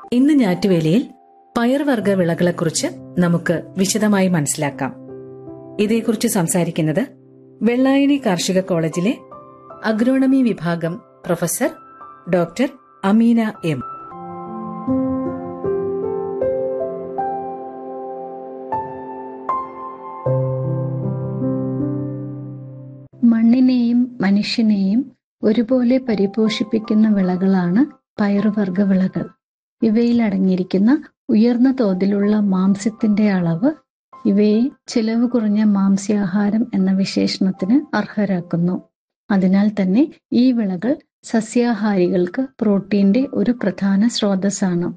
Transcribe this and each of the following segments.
ഇന്ന് ഞാറ്റുവേലയിൽ പയർവർഗ വിളകളെക്കുറിച്ച് നമുക്ക് വിശദമായി മനസ്സിലാക്കാം ഇതേക്കുറിച്ച് സംസാരിക്കുന്നത് വെള്ളായണി കാർഷിക കോളേജിലെ അഗ്രോണമി വിഭാഗം പ്രൊഫസർ ഡോക്ടർ അമീന എം മണ്ണിനെയും മനുഷ്യനെയും ഒരുപോലെ പരിപോഷിപ്പിക്കുന്ന വിളകളാണ് പയറുവർഗ വിളകൾ ഇവയിൽ അടങ്ങിയിരിക്കുന്ന ഉയർന്ന തോതിലുള്ള മാംസ്യത്തിന്റെ അളവ് ഇവയെ ചിലവ് കുറഞ്ഞ മാംസ്യാഹാരം എന്ന വിശേഷണത്തിന് അർഹരാക്കുന്നു അതിനാൽ തന്നെ ഈ വിളകൾ സസ്യാഹാരികൾക്ക് പ്രോട്ടീന്റെ ഒരു പ്രധാന സ്രോതസ്സാണ്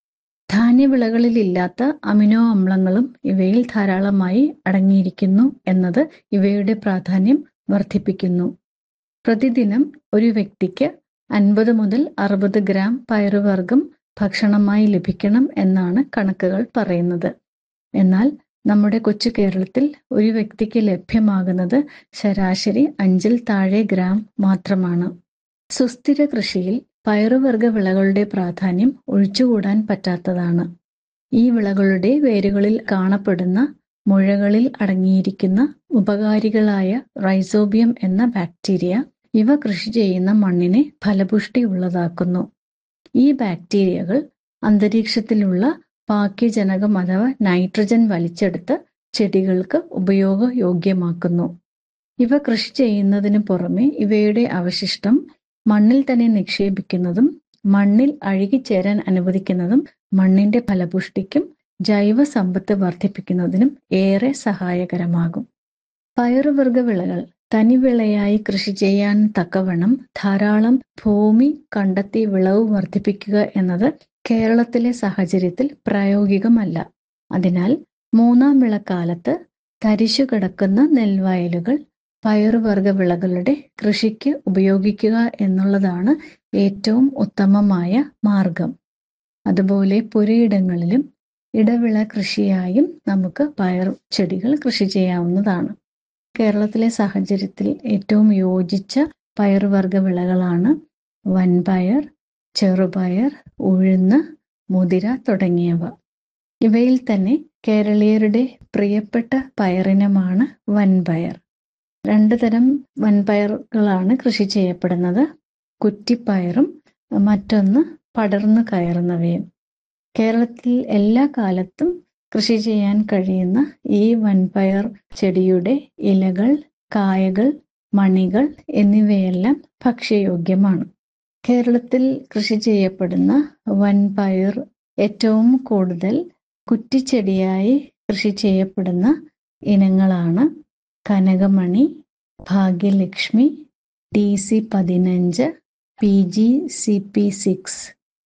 ധാന്യവിളകളിൽ ഇല്ലാത്ത അമിനോ അമ്ലങ്ങളും ഇവയിൽ ധാരാളമായി അടങ്ങിയിരിക്കുന്നു എന്നത് ഇവയുടെ പ്രാധാന്യം വർദ്ധിപ്പിക്കുന്നു പ്രതിദിനം ഒരു വ്യക്തിക്ക് അൻപത് മുതൽ അറുപത് ഗ്രാം പയറുവർഗം ഭക്ഷണമായി ലഭിക്കണം എന്നാണ് കണക്കുകൾ പറയുന്നത് എന്നാൽ നമ്മുടെ കൊച്ചു കേരളത്തിൽ ഒരു വ്യക്തിക്ക് ലഭ്യമാകുന്നത് ശരാശരി അഞ്ചിൽ താഴെ ഗ്രാം മാത്രമാണ് സുസ്ഥിര കൃഷിയിൽ പയറുവർഗ വിളകളുടെ പ്രാധാന്യം ഒഴിച്ചുകൂടാൻ പറ്റാത്തതാണ് ഈ വിളകളുടെ വേരുകളിൽ കാണപ്പെടുന്ന മുഴകളിൽ അടങ്ങിയിരിക്കുന്ന ഉപകാരികളായ റൈസോബിയം എന്ന ബാക്ടീരിയ ഇവ കൃഷി ചെയ്യുന്ന മണ്ണിനെ ഫലപുഷ്ടി ഉള്ളതാക്കുന്നു ഈ ബാക്ടീരിയകൾ അന്തരീക്ഷത്തിലുള്ള പാക്യജനകം അഥവാ നൈട്രജൻ വലിച്ചെടുത്ത് ചെടികൾക്ക് ഉപയോഗയോഗ്യമാക്കുന്നു ഇവ കൃഷി ചെയ്യുന്നതിന് പുറമെ ഇവയുടെ അവശിഷ്ടം മണ്ണിൽ തന്നെ നിക്ഷേപിക്കുന്നതും മണ്ണിൽ അഴുകിച്ചേരാൻ അനുവദിക്കുന്നതും മണ്ണിന്റെ ഫലപുഷ്ടിക്കും ജൈവ സമ്പത്ത് വർദ്ധിപ്പിക്കുന്നതിനും ഏറെ സഹായകരമാകും പയറുവർഗ വിളകൾ തനിവിളയായി കൃഷി ചെയ്യാൻ തക്കവണ്ണം ധാരാളം ഭൂമി കണ്ടെത്തി വിളവ് വർദ്ധിപ്പിക്കുക എന്നത് കേരളത്തിലെ സാഹചര്യത്തിൽ പ്രായോഗികമല്ല അതിനാൽ മൂന്നാം വിളക്കാലത്ത് തരിശു കിടക്കുന്ന നെൽവയലുകൾ പയറുവർഗ വിളകളുടെ കൃഷിക്ക് ഉപയോഗിക്കുക എന്നുള്ളതാണ് ഏറ്റവും ഉത്തമമായ മാർഗം അതുപോലെ പുരയിടങ്ങളിലും ഇടവിള കൃഷിയായും നമുക്ക് പയർ ചെടികൾ കൃഷി ചെയ്യാവുന്നതാണ് കേരളത്തിലെ സാഹചര്യത്തിൽ ഏറ്റവും യോജിച്ച പയറുവർഗ വിളകളാണ് വൻപയർ ചെറുപയർ ഉഴുന്ന് മുതിര തുടങ്ങിയവ ഇവയിൽ തന്നെ കേരളീയരുടെ പ്രിയപ്പെട്ട പയറിനമാണ് വൻപയർ രണ്ടു തരം വൻപയറുകളാണ് കൃഷി ചെയ്യപ്പെടുന്നത് കുറ്റിപ്പയറും മറ്റൊന്ന് പടർന്നു കയറുന്നവയും കേരളത്തിൽ എല്ലാ കാലത്തും കൃഷി ചെയ്യാൻ കഴിയുന്ന ഈ വൻപയർ ചെടിയുടെ ഇലകൾ കായകൾ മണികൾ എന്നിവയെല്ലാം ഭക്ഷ്യയോഗ്യമാണ് കേരളത്തിൽ കൃഷി ചെയ്യപ്പെടുന്ന വൻപയർ ഏറ്റവും കൂടുതൽ കുറ്റിച്ചെടിയായി കൃഷി ചെയ്യപ്പെടുന്ന ഇനങ്ങളാണ് കനകമണി ഭാഗ്യലക്ഷ്മി ടി സി പതിനഞ്ച് P G C P six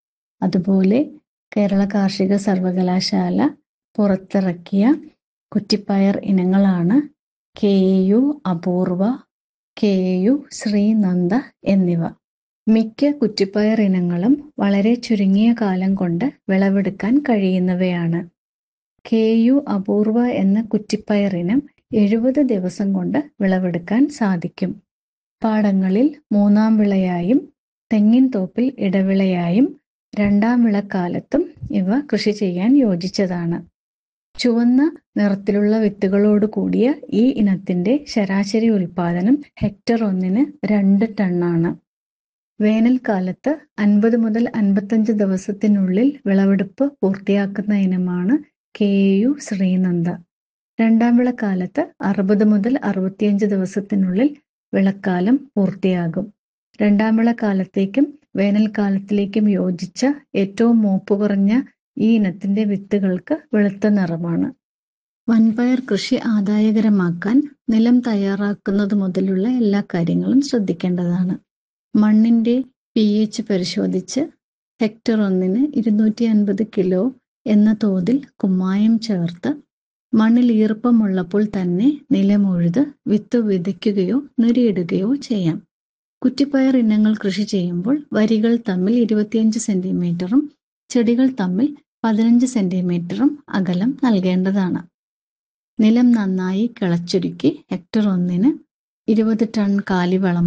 അതുപോലെ കേരള കാർഷിക സർവകലാശാല പുറത്തിറക്കിയ കുറ്റിപ്പയർ ഇനങ്ങളാണ് K U Apoorva K U Sreenanda എന്നിവ മിക്ക കുറ്റിപ്പയർ ഇനങ്ങളും വളരെ ചുരുങ്ങിയ കാലം കൊണ്ട് വിളവെടുക്കാൻ കഴിയുന്നവയാണ് കെ യു അപൂർവ എന്ന കുറ്റിപ്പയർ ഇനം എഴുപത് ദിവസം കൊണ്ട് വിളവെടുക്കാൻ സാധിക്കും പാടങ്ങളിൽ മൂന്നാം വിളയായും തെങ്ങിൻ തോപ്പിൽ ഇടവിളയായും രണ്ടാം വിളക്കാലത്തും ഇവ കൃഷി ചെയ്യാൻ യോജിച്ചതാണ് ചുവന്ന നിറത്തിലുള്ള വിത്തുകളോട് കൂടിയ ഈ ഇനത്തിന്റെ ശരാശരി ഉൽപാദനം ഹെക്ടർ ഒന്നിന് രണ്ട് ടണ്ണാണ് വേനൽക്കാലത്ത് അൻപത് മുതൽ അൻപത്തഞ്ച് ദിവസത്തിനുള്ളിൽ വിളവെടുപ്പ് പൂർത്തിയാക്കുന്ന ഇനമാണ് കെ യു ശ്രീനന്ദ രണ്ടാം വിളക്കാലത്ത് അറുപത് മുതൽ അറുപത്തിയഞ്ച് ദിവസത്തിനുള്ളിൽ വിളക്കാലം പൂർത്തിയാകും രണ്ടാം വിളക്കാലത്തേക്കും വേനൽക്കാലത്തിലേക്കും യോജിച്ച ഏറ്റവും മൂപ്പ് കുറഞ്ഞ ഈ ഇനത്തിന്റെ വിത്തുകൾക്ക് വെളുത്ത നിറമാണ് വൻപയർ കൃഷി ആദായകരമാക്കാൻ നിലം തയ്യാറാക്കുന്നത് മുതലുള്ള എല്ലാ കാര്യങ്ങളും ശ്രദ്ധിക്കേണ്ടതാണ് മണ്ണിന്റെ പി എച്ച് പരിശോധിച്ച് ഹെക്ടർ ഒന്നിന് ഇരുന്നൂറ്റി അൻപത് കിലോ എന്ന തോതിൽ കുമ്മായം ചേർത്ത് മണ്ണിൽ ഈർപ്പമുള്ളപ്പോൾ തന്നെ നിലമുഴുത് വിത്ത് വിതയ്ക്കുകയോ നുരിയിടുകയോ ചെയ്യാം കുറ്റിപ്പയർ ഇനങ്ങൾ കൃഷി ചെയ്യുമ്പോൾ വരികൾ തമ്മിൽ ഇരുപത്തിയഞ്ച് സെന്റിമീറ്ററും ചെടികൾ തമ്മിൽ പതിനഞ്ച് സെന്റിമീറ്ററും അകലം നൽകേണ്ടതാണ് നിലം നന്നായി കിളച്ചൊരുക്കി ഹെക്ടർ ഒന്നിന് ഇരുപത് ടൺ കാലിവളം